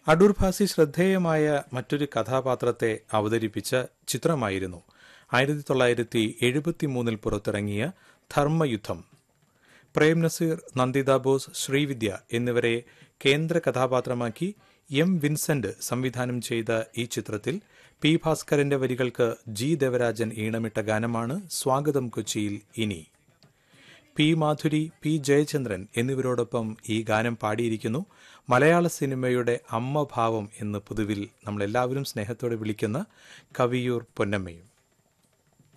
അടൂർ ഭാസി ശ്രദ്ധേയമായ മറ്റൊരു കഥാപാത്രത്തെ അവതരിപ്പിച്ച ചിത്രമായിരുന്നു ആയിരത്തി തൊള്ളായിരത്തി എഴുപത്തിമൂന്നിൽ പുറത്തിറങ്ങിയ ധർമ്മയുദ്ധം പ്രേം നസീർ നന്ദിത ബോസ് ശ്രീവിദ്യ എന്നിവരെ കേന്ദ്ര കഥാപാത്രമാക്കി എം വിൻസെന്റ് സംവിധാനം ചെയ്ത ഈ ചിത്രത്തിൽ പി ഭാസ്കരന്റെ വരികൾക്ക് ജി ദേവരാജൻ ഈണമിട്ട ഗാനമാണ് സ്വാഗതം കൊച്ചിയിൽ ഇനി പി മാധുരി പി ജയചന്ദ്രൻ എന്നിവരോടൊപ്പം ഈ ഗാനം പാടിയിരിക്കുന്നു മലയാള സിനിമയുടെ അമ്മ ഭാവം എന്ന് പൊതുവിൽ നമ്മളെല്ലാവരും സ്നേഹത്തോടെ വിളിക്കുന്ന കവിയൂർ പൊന്നമ്മയും